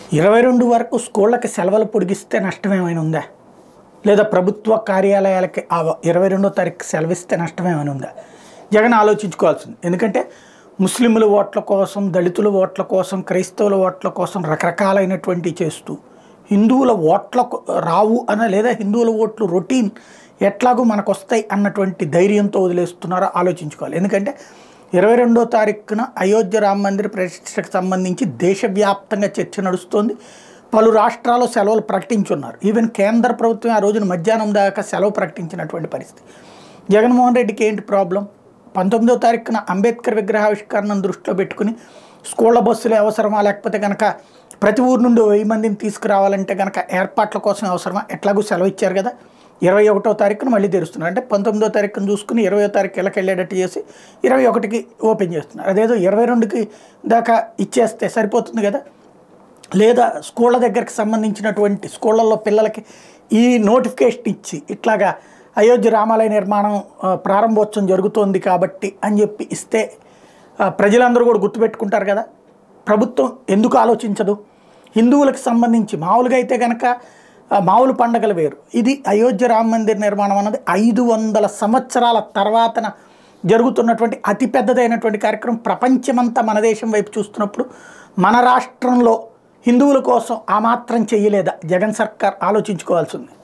ఇరవై రెండు వరకు స్కూళ్ళకి సెలవులు పొడిగిస్తే నష్టం ఏమైనా ఉందా లేదా ప్రభుత్వ కార్యాలయాలకి ఆ ఇరవై రెండో తారీఖు సెలవిస్తే నష్టం ఏమైనా ఉందా జగన్ ఆలోచించుకోవాల్సింది ఎందుకంటే ముస్లింల ఓట్ల కోసం దళితుల ఓట్ల కోసం క్రైస్తవుల ఓట్ల కోసం రకరకాలైనటువంటి చేస్తూ హిందువుల ఓట్ల కో- రావు అన్న లేదా హిందువుల ఓట్లు రొటీన్ ఎట్లాగో మనకు వస్తాయి అన్నటువంటి ధైర్యంతో వదిలేస్తున్నారో ఆలోచించుకోవాలి ఎందుకంటే ఇరవై రెండో తారీఖున అయోధ్య రామ మందిర ప్రతిష్టకు సంబంధించి దేశవ్యాప్తంగా చర్చ నడుస్తోంది పలు రాష్ట్రాలు సెలవులు ప్రకటించున్నారు ఈవెన్ కేంద్ర ప్రభుత్వం ఆ రోజున మధ్యాహ్నం దాకా సెలవు ప్రకటించినటువంటి పరిస్థితి జగన్మోహన్ రెడ్డికి ఏంటి ప్రాబ్లం పంతొమ్మిదో తారీఖున అంబేద్కర్ విగ్రహావిష్కరణను దృష్టిలో పెట్టుకుని స్కూళ్ళ బస్సులు అవసరమా లేకపోతే కనుక ప్రతి ఊరు నుండి వెయ్యి మందిని తీసుకురావాలంటే కనుక ఏర్పాట్ల కోసం అవసరమా ఎట్లాగూ సెలవు ఇచ్చారు కదా ఇరవై ఒకటో తారీఖున మళ్ళీ తెరుస్తున్నారు అంటే పంతొమ్మిదో తారీఖున చూసుకుని ఇరవై తారీఖు ఇళ్ళకి వెళ్ళేటట్టు చేసి ఇరవై ఒకటికి ఓపెన్ చేస్తున్నారు అదేదో ఇరవై రెండుకి దాకా ఇచ్చేస్తే సరిపోతుంది కదా లేదా స్కూళ్ళ దగ్గరికి సంబంధించినటువంటి స్కూళ్ళల్లో పిల్లలకి ఈ నోటిఫికేషన్ ఇచ్చి ఇట్లాగా అయోధ్య రామాలయ నిర్మాణం ఆ, ప్రారంభోత్సవం జరుగుతోంది కాబట్టి అని చెప్పి ఇస్తే ఆ, ప్రజలందరూ కూడా గుర్తుపెట్టుకుంటారు కదా ప్రభుత్వం ఎందుకు ఆలోచించదు హిందువులకు సంబంధించి మామూలుగా అయితే కనుక ఆ, మామూలు పండగలు వేరు ఇది అయోధ్య రామ మందిర్ నిర్మాణం అన్నది ఐదు వందల సంవత్సరాల తర్వాతన జరుగుతున్నటువంటి అతిపెద్దదైనటువంటి కార్యక్రమం ప్రపంచమంతా మన దేశం వైపు చూస్తున్నప్పుడు మన రాష్ట్రంలో హిందువుల కోసం ఆ మాత్రం చేయలేదా జగన్ సర్కార్ ఆలోచించుకోవాల్సి ఉంది